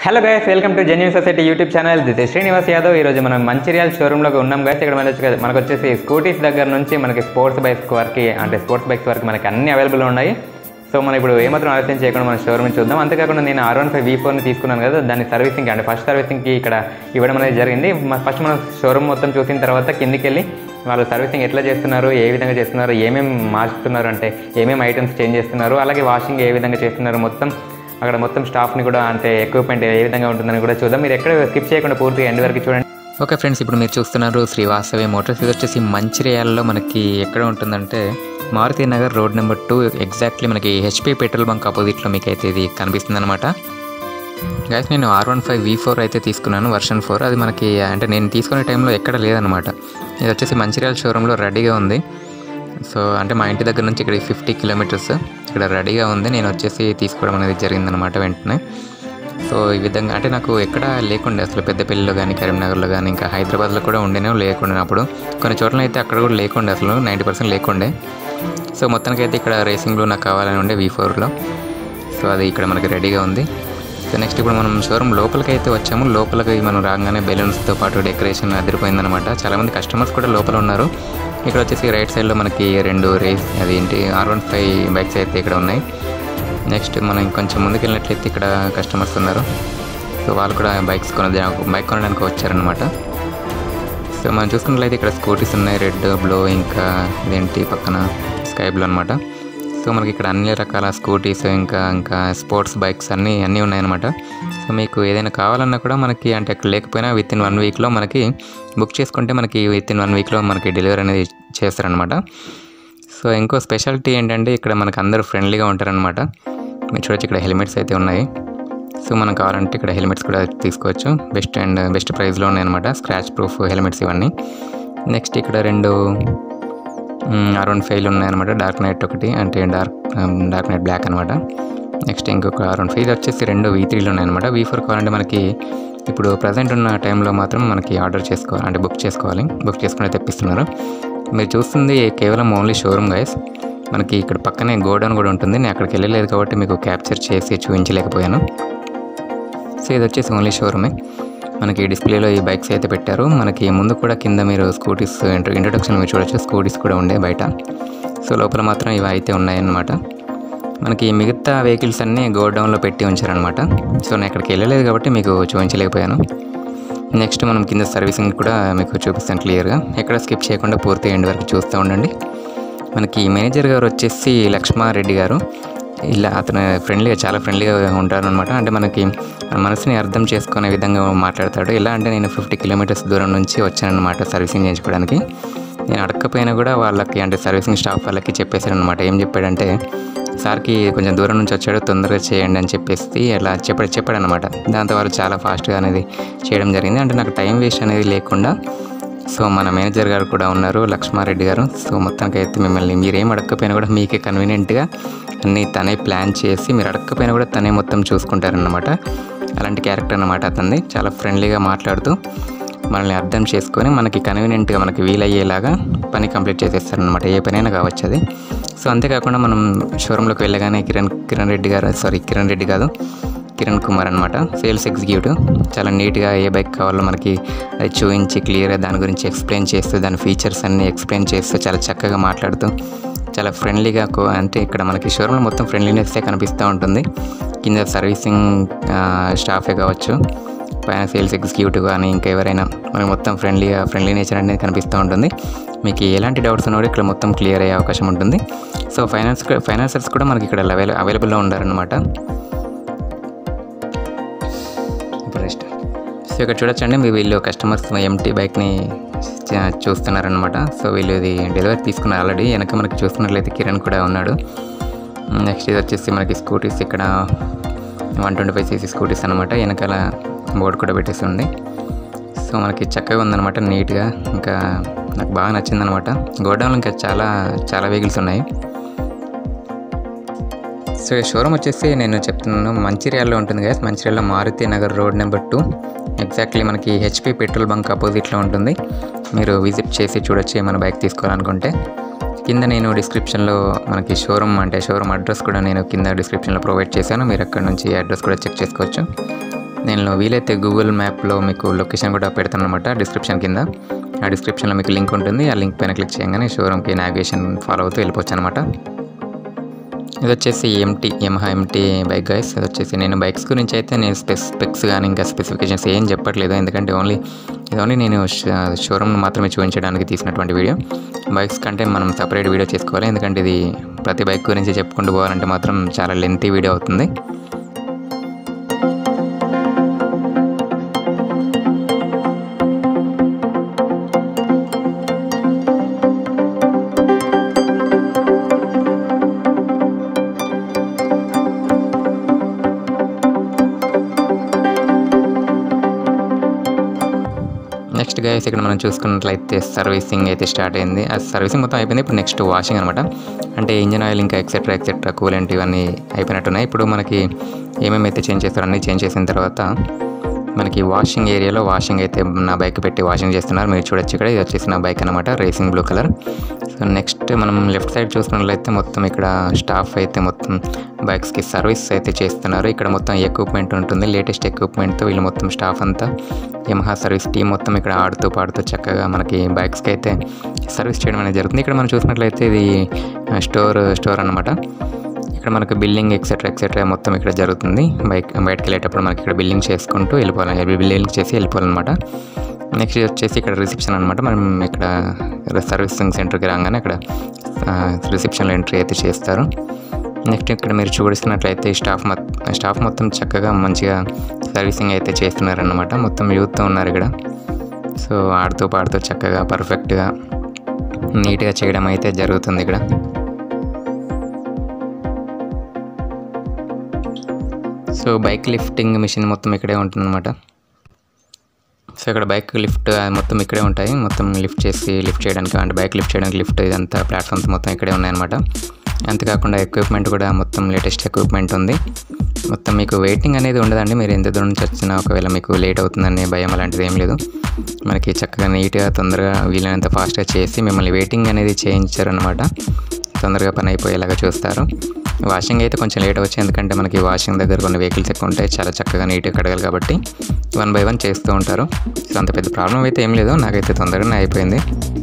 hello guys welcome to genuine society YouTube channel this Srinivas Yadav ఈరోజు మనం మంచిర్యాల షోరూంలోకి ఉన్నాం గైస్ ఇక్కడ మనకి వచ్చి- మనకు వచ్చేసి స్కూటీస్ దగ్గర నుంచి మనకి స్పోర్ట్స్ బైక్స్ వరకు అంటే స్పోర్ట్స్ బైక్స్ వరకు మనకి అన్ని అవైలబుల్ ఉన్నాయి సో మనం ఇప్పుడు ఏమాత్రం ఆలోచన చేయకుండా మన షోరూమ్ చూద్దాం అంతేకాకుండా నేను ఆర్ వన్ ఫైవ్ వీ ఫోర్ని తీసుకున్నాను కదా దాని సర్వీసింగ్ అంటే ఫస్ట్ సర్వీసింగ్కి ఇక్కడ ఇవ్వడం అనేది జరిగింది ఫస్ట్ మనం షోరూమ్ మొత్తం చూసిన తర్వాత కిందికి వెళ్ళి వాళ్ళు సర్వీసింగ్ ఎట్లా చేస్తున్నారు ఏ విధంగా చేస్తున్నారు ఏమేమి మార్చుతున్నారు అంటే ఏమేమి ఐటమ్స్ చేంజ్ చేస్తున్నారు అలాగే వాషింగ్ ఏ విధంగా చేస్తున్నారు మొత్తం అక్కడ మొత్తం స్టాఫ్ని కూడా అంటే ఎక్విప్మెంట్ ఏ విధంగా ఉంటుందని కూడా చూద్దాం మీరు ఎక్కడ స్కిప్ చేయకుండా పూర్తిగా ఎండ్ వరకు చూడండి ఓకే ఫ్రెండ్స్ ఇప్పుడు మీరు చూస్తున్నారు శ్రీవాసవి మోటార్స్ ఇది వచ్చేసి మంచిర్యాలలో మనకి ఎక్కడ ఉంటుందంటే Maruti Nagar road number two exactly మనకి హెచ్పి పెట్రోల్ బంక్ ఆపోజిట్లో మీకు అయితే ఇది కనిపిస్తుంది అనమాట గైస్ నేను R one five V four అయితే తీసుకున్నాను వర్షన్ ఫోర్ అది మనకి అంటే నేను తీసుకునే టైంలో ఎక్కడ లేదనమాట ఇది వచ్చేసి మంచిర్యాల షోరూంలో రెడీగా ఉంది సో అంటే మా ఇంటి దగ్గర నుంచి ఇక్కడ ఫిఫ్టీ కిలోమీటర్స్ ఇక్కడ రెడీగా ఉంది నేను వచ్చేసి తీసుకోవడం అనేది జరిగిందనమాట వెంటనే సో ఈ విధంగా అంటే నాకు ఎక్కడ లేకుండే అసలు పెద్దపల్లిలో కానీ కరీంనగర్లో కానీ ఇంకా హైదరాబాద్లో కూడా ఉండేనే లేకుండే అప్పుడు కొన్ని చోట్ల అయితే అక్కడ కూడా లేకుండే అసలు నైంటీ పర్సెంట్ లేకుండే సో మొత్తానికి అయితే ఇక్కడ రేసింగ్లో నాకు కావాలని ఉండే వీ ఫోర్లో సో అది ఇక్కడ మనకి రెడీగా ఉంది సో నెక్స్ట్ ఇప్పుడు మనం షోరూమ్ లోపలికి అయితే వచ్చాము లోపలికి మనం రాగానే బెలూన్స్తో పాటు డెకరేషన్ అదిరిపోయిందనమాట చాలామంది కస్టమర్స్ కూడా లోపల ఉన్నారు ఇక్కడ వచ్చేసి రైట్ సైడ్లో మనకి రెండు రేస్ అది ఏంటి ఆర్ వన్ ఫైవ్ బైక్స్ అయితే ఇక్కడ ఉన్నాయి నెక్స్ట్ మనం ఇంకొంచెం ముందుకు వెళ్ళినట్లయితే ఇక్కడ కస్టమర్స్ ఉన్నారు సో వాళ్ళు కూడా బైక్స్ కొన బైక్ కొనడానికి వచ్చారనమాట సో మనం చూసుకున్నట్లయితే ఇక్కడ స్కూటీస్ ఉన్నాయి రెడ్ బ్లో ఇంకా ఇదేంటి పక్కన స్కై బ్లూ అనమాట సో మనకి ఇక్కడ అన్ని రకాల స్కూటీస్ ఇంకా ఇంకా స్పోర్ట్స్ బైక్స్ అన్నీ అన్నీ ఉన్నాయన్నమాట సో మీకు ఏదైనా కావాలన్నా కూడా మనకి అంటే అక్కడ లేకపోయినా విత్ ఇన్ వన్ వీక్లో మనకి బుక్ చేసుకుంటే మనకి విత్ ఇన్ వన్ వీక్లో మనకి డెలివరీ అనేది చేస్తారనమాట సో ఇంకో స్పెషాలిటీ ఏంటంటే ఇక్కడ మనకు అందరూ ఫ్రెండ్లీగా ఉంటారనమాట మీరు చూడొచ్చు ఇక్కడ హెల్మెట్స్ అయితే ఉన్నాయి సో మనం కావాలంటే ఇక్కడ హెల్మెట్స్ కూడా తీసుకోవచ్చు బెస్ట్ అండ్ బెస్ట్ ప్రైస్లో ఉన్నాయన్నమాట స్క్రాచ్ ప్రూఫ్ హెల్మెట్స్ ఇవన్నీ నెక్స్ట్ ఇక్కడ రెండు ఆర్ వన్ ఫైవ్లు ఉన్నాయన్నమాట డార్క్ నైట్ ఒకటి అంటే డార్క్ డార్క్ నైట్ బ్లాక్ అనమాట నెక్స్ట్ ఇంకొక ఆర్ వన్ ఫైవ్ ఇది వచ్చేసి రెండు వీ త్రీలు ఉన్నాయన్నమాట వీ ఫోర్ కావాలంటే మనకి ఇప్పుడు ప్రజెంట్ ఉన్న టైంలో మాత్రం మనకి ఆర్డర్ చేసుకోవాలి అంటే బుక్ చేసుకోవాలి బుక్ చేసుకుని తెప్పిస్తున్నారు మీరు చూస్తుంది కేవలం ఓన్లీ షోరూమ్ గైస్ మనకి ఇక్కడ పక్కనే గోడౌన్ కూడా ఉంటుంది నేను అక్కడికి వెళ్ళలేదు కాబట్టి మీకు క్యాప్చర్ చేసి చూపించలేకపోయాను సో ఇది వచ్చేసి ఓన్లీ షోరూమే మనకి డిస్ప్లేలో ఈ బైక్స్ అయితే పెట్టారు మనకి ముందు కూడా కింద మీరు స్కూటీస్ ఇంట్రొడక్షన్ మీరు చూడొచ్చు స్కూటీస్ కూడా ఉండే బయట సో లోపల మాత్రం ఇవి అయితే ఉన్నాయన్నమాట మనకి మిగతా వెహికల్స్ అన్నీ గోడౌన్లో పెట్టి ఉంచారనమాట సో నేను అక్కడికి వెళ్ళలేదు కాబట్టి మీకు చూపించలేకపోయాను నెక్స్ట్ మనం కింద సర్వీసింగ్ కూడా మీకు చూపిస్తాను క్లియర్గా ఎక్కడ స్కిప్ చేయకుండా పూర్తి ఎండ్ వరకు చూస్తూ ఉండండి మనకి మేనేజర్ గారు వచ్చేసి లక్ష్మారెడ్డి గారు ఇలా అతను ఫ్రెండ్లీగా చాలా ఫ్రెండ్లీగా ఉంటారు అనమాట అంటే మనకి మన మనసుని అర్థం చేసుకునే విధంగా మాట్లాడతాడు ఎలా అంటే నేను ఫిఫ్టీ కిలోమీటర్స్ దూరం నుంచి వచ్చానమాట సర్వీసింగ్ చేయించుకోవడానికి నేను అడగకపోయినా కూడా వాళ్ళకి అంటే సర్వీసింగ్ స్టాఫ్ వాళ్ళకి చెప్పేశాను అనమాట ఏం చెప్పాడంటే సార్కి కొంచెం దూరం నుంచి వచ్చాడు తొందరగా చేయండి అని చెప్పేసి అలా చెప్పాడు చెప్పాడు అనమాట దాంతో వాళ్ళు చాలా ఫాస్ట్గా అనేది చేయడం జరిగింది అంటే నాకు టైం వేస్ట్ అనేది లేకుండా సో మన మేనేజర్ గారు కూడా ఉన్నారు లక్ష్మారెడ్డి గారు సో మొత్తానికి అయితే మిమ్మల్ని మీరేం అడగకపోయినా కూడా మీకే కన్వీనియంట్గా అన్నీ తనే ప్లాన్ చేసి మీరు అడగకపోయినా కూడా తనే మొత్తం చూసుకుంటారనమాట అలాంటి క్యారెక్టర్ అనమాట అతనిది చాలా ఫ్రెండ్లీగా మాట్లాడుతూ మనల్ని అర్థం చేసుకొని మనకి కన్వీనియంట్గా మనకి వీలయ్యేలాగా పని కంప్లీట్ చేసేస్తారనమాట ఏ పనైనా కావచ్చు అది సో అంతేకాకుండా మనం షోరూంలోకి వెళ్ళగానే కిరణ్ కిరణ్ రెడ్డి గారు సారీ కిరణ్ రెడ్డి కాదు కిరణ్ కుమార్ అనమాట సేల్స్ ఎగ్జిక్యూటివ్ చాలా నీట్గా ఏ బైక్ కావాలో మనకి అది చూపించి క్లియర్గా దాని గురించి ఎక్స్ప్లెయిన్ చేస్తూ దాని ఫీచర్స్ అన్నీ ఎక్స్ప్లెయిన్ చేస్తూ చాలా చక్కగా మాట్లాడుతూ చాలా ఫ్రెండ్లీగా కో అంటే ఇక్కడ మనకి షోరూంలో మొత్తం ఫ్రెండ్లీనెస్సే కనిపిస్తూ ఉంటుంది కింద సర్వీసింగ్ స్టాఫే కావచ్చు పైన సేల్స్ ఎగ్జిక్యూటివ్ కానీ ఇంకా ఎవరైనా మనకి మొత్తం ఫ్రెండ్లీగా ఫ్రెండ్లీ నేచర్ అనేది కనిపిస్తూ ఉంటుంది మీకు ఎలాంటి డౌట్స్ ఉన్నా కూడా ఇక్కడ మొత్తం క్లియర్ అయ్యే అవకాశం ఉంటుంది సో ఫైనాన్స్ ఫైనాన్సర్స్ కూడా మనకి ఇక్కడ అవైల అవైలబుల్లో ఉన్నారనమాట ఇప్పుడు నెక్స్ట్ సో ఇక్కడ చూడొచ్చండి మీ వీళ్ళు కస్టమర్స్ ఎంటీ బైక్ని చ- చూస్తున్నారనమాట సో వీళ్ళు ఇది డెలివరీ తీసుకున్నారు ఆల్రెడీ వెనక మనకి చూస్తున్నట్లయితే కిరణ్ కూడా ఉన్నాడు నెక్స్ట్ ఇది వచ్చేసి మనకి స్కూటీస్ ఇక్కడ one twenty five CC scooties అనమాట వెనకాల బోర్డు కూడా పెట్టేసి ఉంది సో మనకి చక్కగా ఉందన్నమాట నీట్గా ఇంకా నాకు బాగా నచ్చిందనమాట గోడౌన్లో ఇంకా చాలా చాలా వెహికల్స్ ఉన్నాయి సో ఈ షోరూమ్ వచ్చేసి నేను చెప్తున్నాను మంచిర్యాలలో ఉంటుంది కదా మంచిర్యాలలో Maruti Nagar road number two exactly మనకి హెచ్పి పెట్రోల్ బంక్ అపోజిట్లో ఉంటుంది మీరు విజిట్ చేసి చూడొచ్చు ఏమైనా బైక్ తీసుకోవాలనుకుంటే కింద నేను డిస్క్రిప్షన్లో మనకి షోరూమ్ అంటే షోరూమ్ అడ్రస్ కూడా నేను కింద డిస్క్రిప్షన్లో ప్రొవైడ్ చేశాను మీరు అక్కడ నుంచి అడ్రస్ కూడా చెక్ చేసుకోవచ్చు నేను వీలైతే గూగుల్ మ్యాప్లో మీకు లొకేషన్ కూడా పెడతాను అనమాట డిస్క్రిప్షన్ కింద ఆ డిస్క్రిప్షన్లో మీకు లింక్ ఉంటుంది ఆ లింక్ పైన క్లిక్ చేయగానే షోరూమ్కి నావిగేషన్ ఫాలో అవుతూ వెళ్ళిపోవచ్చు అనమాట ఇది వచ్చేసి MT Yamaha MT bike guys ఇది వచ్చేసి నేను బైక్స్ గురించి అయితే నేను స్పెసిఫిక్స్ కానీ ఇంకా స్పెసిఫికేషన్స్ ఏం చెప్పట్లేదు ఎందుకంటే ఓన్లీ ఇది ఓన్లీ నేను షోరూమ్ మాత్రమే చూపించడానికి తీసినటువంటి వీడియో బైక్స్ కంటే మనం సపరేట్ వీడియో చేసుకోవాలి ఎందుకంటే ఇది ప్రతి బైక్ గురించి చెప్పుకుంటూ పోవాలంటే మాత్రం చాలా లెంతీ వీడియో అవుతుంది నెక్స్ట్ గైస్ ఇక్కడ మనం చూసుకున్నట్లయితే సర్వీసింగ్ అయితే స్టార్ట్ అయింది ఆ సర్వీసింగ్ మొత్తం అయిపోయింది ఇప్పుడు నెక్స్ట్ వాషింగ్ అనమాట అంటే ఇంజన్ ఆయిల్ ఇంకా ఎక్సెట్రా ఎక్సెట్రా కూలెంట్ ఇవన్నీ అయిపోయినట్టున్నాయి ఇప్పుడు మనకి ఏమేమి అయితే చేంజ్ చేస్తారో అన్నీ చేంజ్ చేసిన తర్వాత మనకి వాషింగ్ ఏరియాలో వాషింగ్ అయితే నా బైక్ పెట్టి వాషింగ్ చేస్తున్నారు మీరు చూడొచ్చు ఇక్కడ ఇది వచ్చేసి నా బైక్ అనమాట racing blue colour so next మనం లెఫ్ట్ సైడ్ చూసుకున్నట్లయితే మొత్తం ఇక్కడ స్టాఫ్ అయితే మొత్తం బైక్స్కి సర్వీస్ అయితే చేస్తున్నారు ఇక్కడ మొత్తం ఎక్విప్మెంట్ ఉంటుంది లేటెస్ట్ ఎక్విప్మెంట్తో వీళ్ళు మొత్తం స్టాఫ్ అంతా యమహా సర్వీస్ టీం మొత్తం ఇక్కడ ఆడుతూ పాడుతూ చక్కగా మనకి బైక్స్కి అయితే సర్వీస్ చేయడం అనేది జరుగుతుంది ఇక్కడ మనం చూసినట్లయితే ఇది స్టోర్ స్టోర్ అనమాట ఇక్కడ మనకు బిల్లింగ్ ఎక్సెట్రా ఎక్సెట్రా మొత్తం ఇక్కడ జరుగుతుంది బైక్ బయటకు వెళ్ళేటప్పుడు మనకి ఇక్కడ బిల్లింగ్ చేసుకుంటూ వెళ్ళిపోవాలి బిల్లింగ్ చేసి వెళ్ళిపోవాలన్నమాట నెక్స్ట్ వచ్చేసి ఇక్కడ రిసెప్షన్ అనమాట మనం ఇక్కడ సర్వీసింగ్ సెంటర్కి రాగానే అక్కడ రిసెప్షన్లో ఎంట్రీ అయితే చేస్తారు నెక్స్ట్ ఇక్కడ మీరు చూస్తున్నట్లయితే స్టాఫ్ మొత్తం స్టాఫ్ మొత్తం చక్కగా మంచిగా సర్వీసింగ్ అయితే చేస్తున్నారన్నమాట మొత్తం యూత్తో ఉన్నారు ఇక్కడ సో ఆడుతూ పాడుతూ చక్కగా పర్ఫెక్ట్గా నీట్గా చేయడం అయితే జరుగుతుంది ఇక్కడ సో బైక్ లిఫ్టింగ్ మిషన్ మొత్తం ఇక్కడే ఉంటుందన్నమాట సో ఇక్కడ బైక్ లిఫ్ట్ మొత్తం ఇక్కడే ఉంటాయి మొత్తం లిఫ్ట్ చేసి లిఫ్ట్ చేయడానికి అంటే బైక్ లిఫ్ట్ చేయడానికి లిఫ్ట్ ఇదంతా ప్లాట్ఫామ్స్ మొత్తం ఇక్కడే ఉన్నాయన్నమాట అంతేకాకుండా ఎక్విప్మెంట్ కూడా మొత్తం లేటెస్ట్ ఎక్విప్మెంట్ ఉంది మొత్తం మీకు వెయిటింగ్ అనేది ఉండదండి మీరు ఎంత దూరం నుంచి వచ్చినా ఒకవేళ మీకు లేట్ అవుతుందనే భయం అలాంటిది ఏం లేదు మనకి చక్కగా నీట్గా తొందరగా వీలైనంత ఫాస్ట్గా చేసి మిమ్మల్ని వెయిటింగ్ అనేది చేయించారనమాట తొందరగా పని అయిపోయేలాగా చూస్తారు వాషింగ్ అయితే కొంచెం లేట్ వచ్చి ఎందుకంటే మనకి వాషింగ్ దగ్గర కొన్ని వెహికల్స్ ఎక్కువ ఉంటాయి చాలా చక్కగా నీట్గా కడగాలి కాబట్టి వన్ బై వన్ చేస్తూ ఉంటారు సో అంత పెద్ద ప్రాబ్లం అయితే ఏం లేదు నాకైతే తొందరగానే అయిపోయింది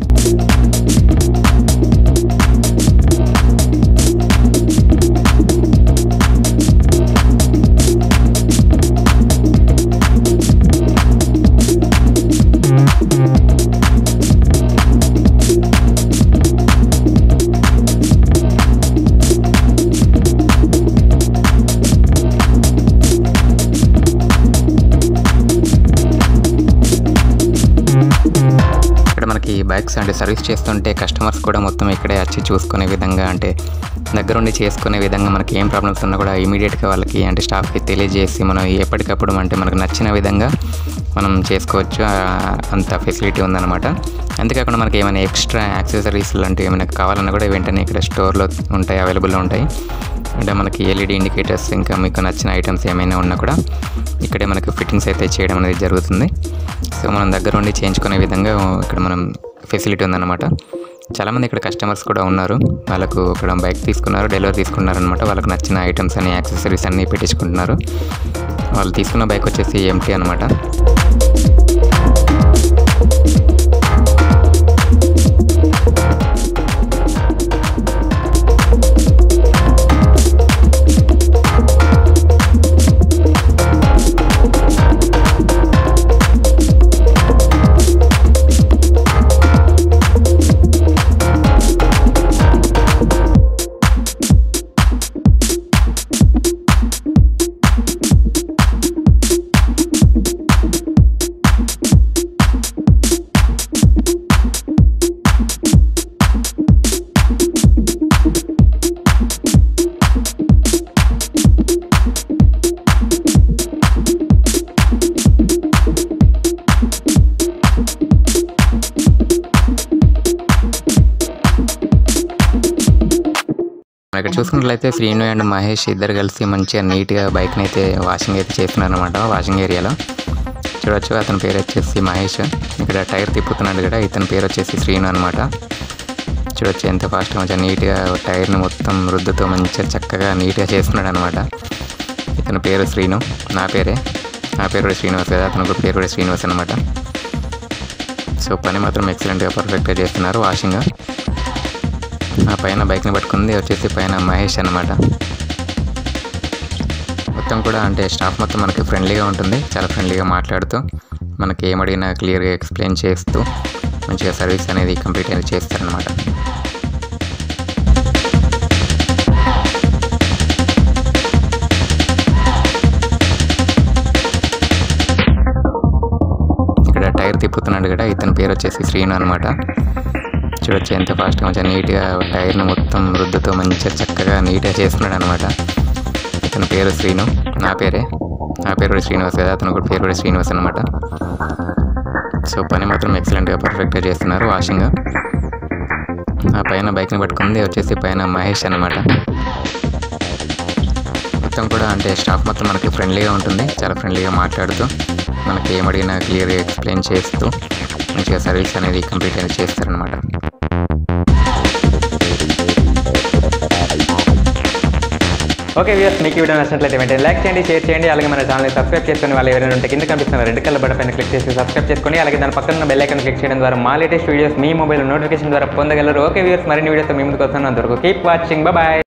ఇక్కడ మనకి బైక్స్ అంటే సర్వీస్ చేస్తుంటే కస్టమర్స్ కూడా మొత్తం ఇక్కడే వచ్చి చూసుకునే విధంగా అంటే దగ్గరుండి చేసుకునే విధంగా మనకి ఏం ప్రాబ్లమ్స్ ఉన్నా కూడా ఇమీడియట్గా వాళ్ళకి అంటే స్టాఫ్కి తెలియజేసి మనం ఎప్పటికప్పుడు అంటే మనకు నచ్చిన విధంగా మనం చేసుకోవచ్చు ఆ, అంత ఫెసిలిటీ ఉందన్నమాట అంతేకాకుండా మనకి ఏమైనా ఎక్స్ట్రా యాక్సెసరీస్ లాంటివి ఏమైనా కావాలన్నా కూడా వెంటనే ఇక్కడ స్టోర్లో ఉంటాయి అవైలబుల్లో ఉంటాయి అంటే మనకి ఎల్ఈడి ఇండికేటర్స్ ఇంకా మీకు నచ్చిన ఐటమ్స్ ఏమైనా ఉన్నా కూడా ఇక్కడే మనకి ఫిట్టింగ్స్ అయితే చేయడం అనేది జరుగుతుంది సో మనం దగ్గర ఉండి చేయించుకునే విధంగా ఇక్కడ మనం ఫెసిలిటీ ఉందన్నమాట చాలామంది ఇక్కడ కస్టమర్స్ కూడా ఉన్నారు వాళ్ళకు ఇక్కడ బైక్ తీసుకున్నారు డెలివరీ తీసుకున్నారు అనమాట వాళ్ళకి నచ్చిన ఐటమ్స్ అని యాక్సెసరీస్ అన్నీ పెట్టించుకుంటున్నారు వాళ్ళు తీసుకున్న బైక్ వచ్చేసి ఎంటీ అనమాట మనం ఇక్కడ చూసుకున్నట్లయితే శ్రీను అండ్ మహేష్ ఇద్దరు కలిసి మంచిగా నీట్గా బైక్ని అయితే వాషింగ్ అయితే చేస్తున్నారు అనమాట వాషింగ్ ఏరియాలో చూడొచ్చు అతని పేరు వచ్చేసి మహేష్ ఇక్కడ టైర్ తిప్పుతున్నాడు కూడా ఇతని పేరు వచ్చేసి శ్రీను అనమాట చూడొచ్చు ఎంత ఫాస్ట్గా మంచిగా నీట్గా టైర్ని మొత్తం రుద్దుతో మంచిగా చక్కగా నీట్గా చేస్తున్నాడు అనమాట ఇతని పేరు శ్రీను నా పేరే నా పేరు కూడా శ్రీనివాస్ కదా అతను కూడా పేరు కూడా శ్రీనివాస్ అనమాట సో పని మాత్రం ఎక్సలెంట్గా పర్ఫెక్ట్గా చేస్తున్నారు వాషింగ్ ఆ పైన బైక్ని పట్టుకుంది వచ్చేసి పైన మహేష్ అనమాట మొత్తం కూడా అంటే స్టాఫ్ మొత్తం మనకి ఫ్రెండ్లీగా ఉంటుంది చాలా ఫ్రెండ్లీగా మాట్లాడుతూ మనకి ఏమడిగినా క్లియర్గా ఎక్స్ప్లెయిన్ చేస్తూ మంచిగా సర్వీస్ అనేది కంప్లీట్ అనేది చేస్తారనమాట ఇక్కడ టైర్ తిప్పుతున్నాడు కదా ఇతని పేరు వచ్చేసి శ్రీను అనమాట చూడొచ్చు ఎంత ఫాస్ట్గా మంచిగా నీట్గా టైర్ను మొత్తం రుద్దుతో మంచిగా చక్కగా నీట్గా చేస్తున్నాడు అనమాట ఇతని పేరు శ్రీను నా పేరే నా పేరు కూడా శ్రీనివాస్ కదా అతను కూడా పేరు కూడా శ్రీనివాస్ అనమాట సో పని మాత్రం ఎక్సలెంట్గా పర్ఫెక్ట్గా చేస్తున్నారు వాషింగ్ ఆ పైన బైక్ని పట్టుకుంది వచ్చేసి పైన మహేష్ అనమాట మొత్తం కూడా అంటే స్టాఫ్ మొత్తం మనకి ఫ్రెండ్లీగా ఉంటుంది చాలా ఫ్రెండ్లీగా మాట్లాడుతూ మనకి ఏమడిగినా క్లియర్గా ఎక్స్ప్లెయిన్ చేస్తూ మంచిగా సర్వీస్ అనేది కంప్లీట్ అనేది చేస్తారనమాట ఓకే వ్యూస్ మీకు ఈ వీడియో నచ్చినట్లయితే వెంటనే లైక్ చేయండి షేర్ చేయండి అలాగే మన ఛానల్ని సబ్స్క్రైబ్ చేసుకుని వాళ్ళు ఎవరైనా ఉంటే కింద కనిపిస్తున్న రెడ్ కలర్ బటన్ పైన క్లిక్ చేసి సబ్స్క్రైబ్ చేసుకోండి అలాగే దాని పక్కన ఉన్న బెల్ ఐకాన్ క్లిక్ చేయడం ద్వారా మా లేటెస్ట్ వీడియోస్ మీ మొబైల్ నోటిఫికేషన్ ద్వారా పొందగలరు ఓకే వ్యూస్ మరిన్ని వీడియోస్ మీ ముందుకు వస్తున్నందుకు కీప్ వాచింగ్ బాయ్